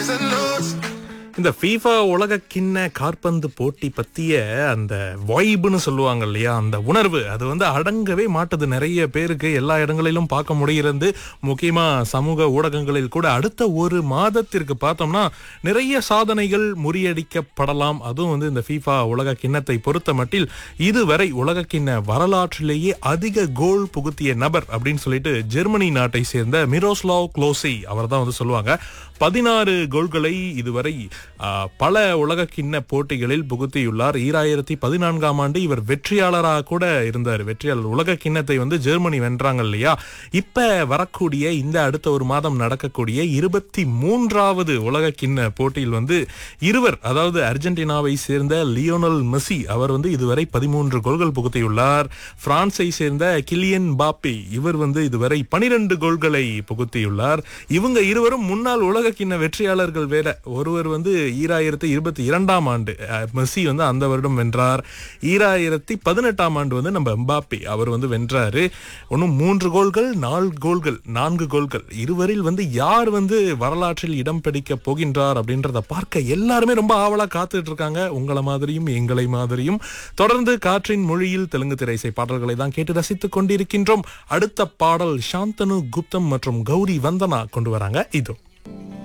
highs and lows. இந்த FIFA உலக கிண்ண காற்பந்து போட்டி பத்திய அந்த வைப்னு சொல்லுவாங்க இல்லையா அந்த உணர்வு அது வந்து அடங்கவே மாட்டுது நிறைய பேருக்கு எல்லா இடங்களிலும் பார்க்க முடிகிறது முக்கியமா சமூக ஊடகங்களில் கூட அடுத்த ஒரு மாதத்திற்கு பார்த்தோம்னா நிறைய சாதனைகள் முறியடிக்கப்படலாம் அதுவும் வந்து இந்த ஃபீஃபா உலக கிண்ணத்தை பொறுத்த மட்டில் இதுவரை உலக கிண்ண வரலாற்றிலேயே அதிக கோல் புகுத்திய நபர் அப்படின்னு சொல்லிட்டு ஜெர்மனி நாட்டை சேர்ந்த மிரோஸ்லாவ் க்ளோசி அவர் தான் வந்து சொல்லுவாங்க பதினாறு கோல்களை இதுவரை ஆ, பல உலக கிண்ண போட்டிகளில் புகுத்தியுள்ளார் ஈராயிரத்தி பதினான்காம் ஆண்டு இவர் வெற்றியாளராக கூட இருந்தார் வெற்றியாளர் உலக கிண்ணத்தை வந்து ஜெர்மனி வென்றாங்க இல்லையா இப்ப வரக்கூடிய இந்த அடுத்த ஒரு மாதம் நடக்கக்கூடிய இருபத்தி மூன்றாவது உலக கிண்ண போட்டியில் வந்து இருவர் அதாவது அர்ஜென்டினாவை சேர்ந்த லியோனல் மெஸ்ஸி அவர் வந்து இதுவரை பதிமூன்று கோல்கள் புகுத்தியுள்ளார் பிரான்ஸை சேர்ந்த கிலியன் பாப்பி இவர் வந்து இதுவரை பனிரெண்டு கோல்களை புகுத்தியுள்ளார் இவங்க இருவரும் முன்னாள் உலக கிண்ண வெற்றியாளர்கள் வேற ஒருவர் வந்து ஈராயிரத்தி இருபத்தி இரண்டாம் ஆண்டு அஹ், மெஸ்ஸி வந்து அந்த வருடம் வென்றார் ஈராயிரத்தி பதினெட்டாம் ஆண்டு வந்து நம்ம எம்பாப்பி அவர் வந்து வென்றாரு ஒன்றும் மூன்று கோல்கள் நாலு கோல்கள் நான்கு கோல்கள் இருவரில் வந்து யார் வந்து வரலாற்றில் இடம் பிடிக்க போகின்றார் அப்படின்றத பார்க்க எல்லாருமே ரொம்ப ஆவலா காத்துட்டு இருக்காங்க உங்களை மாதிரியும் எங்களை மாதிரியும் தொடர்ந்து காற்றின் மொழியில் தெலுங்கு திரைசை பாடல்களை தான் கேட்டு ரசித்துக் கொண்டிருக்கின்றோம் அடுத்த பாடல் சாந்தனு குப்தம் மற்றும் கௌரி வந்தனா கொண்டு வராங்க இதோ